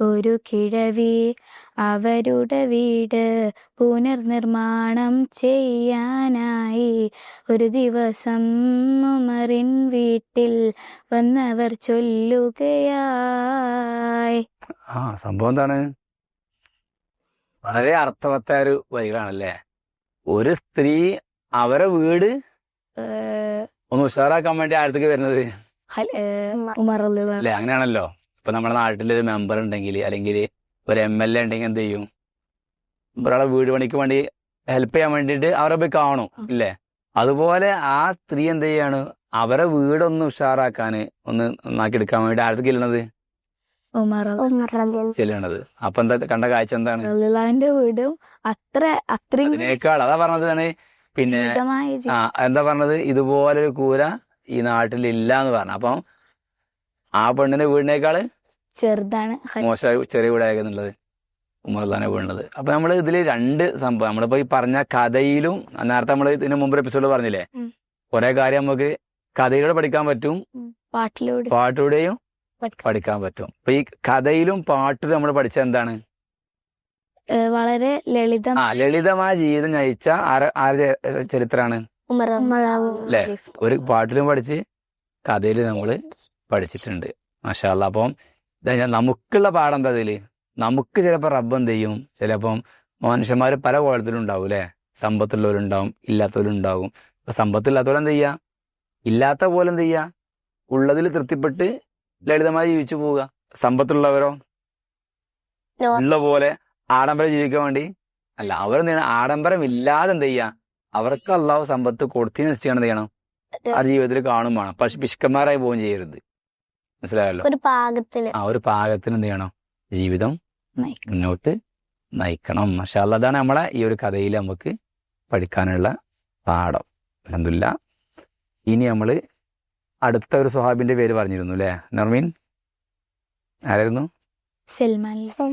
ഒരു കിഴവി അവരുടെ വീട് പുനർനിർമ്മാണം ചെയ്യാനായി ഒരു ദിവസം ഉമറിൻ വീട്ടിൽ വന്നവർ ചൊല്ലുകയായി ആ സംഭവം എന്താണ് വളരെ അർത്ഥവത്തായ ഒരു വരികളാണല്ലേ ഒരു സ്ത്രീ അവരെ വീട് ഏഹ്, ഒന്ന് ഉഷാറാക്കാൻ വേണ്ടി ആഴത്തേക്ക് വരുന്നത് ഖൽ- ഏഹ്, ഉമർ റളിയല്ലാഹു അല്ലെ അങ്ങനെയാണല്ലോ ഇപ്പൊ നമ്മുടെ നാട്ടിലൊരു മെമ്പർ ഉണ്ടെങ്കിൽ അല്ലെങ്കിൽ ഒരു എം എൽ എ ഉണ്ടെങ്കിൽ എന്ത് ചെയ്യും ഒരാളെ വീട് പണിക്ക് വേണ്ടി ഹെൽപ്പ് ചെയ്യാൻ വേണ്ടിയിട്ട് അവരെ പോയി കാണും ഇല്ലേ അതുപോലെ ആ സ്ത്രീ എന്ത് ചെയ്യാണ് അവരെ വീടൊന്ന് ഉഷാറാക്കാന് ഒന്ന് നന്നാക്കി എടുക്കാൻ വേണ്ടി ആഴത്തേക്ക് ചെല്ലണത് ഉമർ ചെല്ലണത് അപ്പൊ എന്താ കണ്ട കാഴ്ച എന്താണ് റളിയല്ലാഹുവിന്റെ വീടും അത്ര അത്രയും അതിനേക്കാൾ അതാ പറഞ്ഞതാണ് പിന്നെ മിതമായ ജീ- ആ എന്താ പറഞ്ഞത് ഇതുപോലൊരു കൂര ഈ നാട്ടിൽ ഇല്ല എന്ന് പറഞ്ഞു അപ്പം ആ പെണ്ണിന്റെ വീടിനേക്കാള് ചെറുതാണ് ഖൽ- മോശമായി ചെറിയ വീടായിരുന്നുള്ളത് ഉമ്മർദാനെ വീണത് അപ്പൊ നമ്മൾ ഇതിൽ രണ്ട് സംഭവം നമ്മളിപ്പോ ഈ പറഞ്ഞ കഥയിലും നേരത്തെ നമ്മൾ ഇതിന് മുമ്പ് എപ്പിസോഡ് പറഞ്ഞില്ലേ ഉം. കുറെ കാര്യം നമുക്ക് കഥയിലൂടെ പഠിക്കാൻ പറ്റും പാട്ടിലൂടെ പാട്ടിലൂടെയും പഠിക്കാം. പഠിക്കാൻ പറ്റും അപ്പൊ ഈ കഥയിലും പാട്ടിലും നമ്മൾ പഠിച്ച എന്താണ് ഏഹ്, വളരെ ലളിതം ആ ലളിതമായ ജീവിതം നയിച്ച ആര ആരുടെ ചരിത്രമാണ് അല്ലേ ഒരു പാട്ടിലും പഠിച്ച് കഥയിലും നമ്മൾ പഠിച്ചിട്ടുണ്ട് മാഷാല്ല അപ്പം ഇതാ ഞാൻ നമുക്കുള്ള പാഠം എന്താ ഇതില് നമുക്ക് ചിലപ്പോൾ റബ്ബ് എന്ത് ചെയ്യും ചിലപ്പം മനുഷ്യന്മാർ പല കോലത്തിലും ഉണ്ടാവും അല്ലെ സമ്പത്തുള്ളവരുണ്ടാവും ഇല്ലാത്തവരുണ്ടാവും അപ്പൊ സമ്പത്തില്ലാത്തവർ എന്ത് ചെയ്യാ ഇല്ലാത്ത പോലെ എന്ത് ചെയ്യാ ഉള്ളതിൽ തൃപ്തിപ്പെട്ട് ലളിതമായി ജീവിച്ചു പോവുക സമ്പത്തുള്ളവരോ ഉള്ള പോലെ ആഡംബരം ജീവിക്കാൻ വേണ്ടി അല്ല അവർ എന്ത് ചെയ്യണം ആഡംബരം ഇല്ലാതെ എന്ത് ചെയ്യാ അവർക്ക് അള്ളാഹു സമ്പത്ത് കൊടുത്തിന് നിശ്ചയം എന്ത് ചെയ്യണം ആ ജീവിതത്തിൽ കാണും വേണം പക്ഷെ പിശുക്കന്മാരായി പോവുകയും ചെയ്യരുത് മനസ്സിലായല്ലോ ഒരു പാകത്തില് ആ ഒരു പാകത്തിന് എന്ത് ചെയ്യണം ജീവിതം നയിക്കും. മുന്നോട്ട് നയിക്കണം മഷാല്ല അതാണ് നമ്മളെ ഈ ഒരു കഥയിൽ നമുക്ക് പഠിക്കാനുള്ള പാഠം അലഹമില്ല ഇനി നമ്മൾ അടുത്ത ഒരു സ്വഹാബിന്റെ പേര് പറഞ്ഞിരുന്നു അല്ലേ നർമീൻ ആരായിരുന്നു സൽമാൻ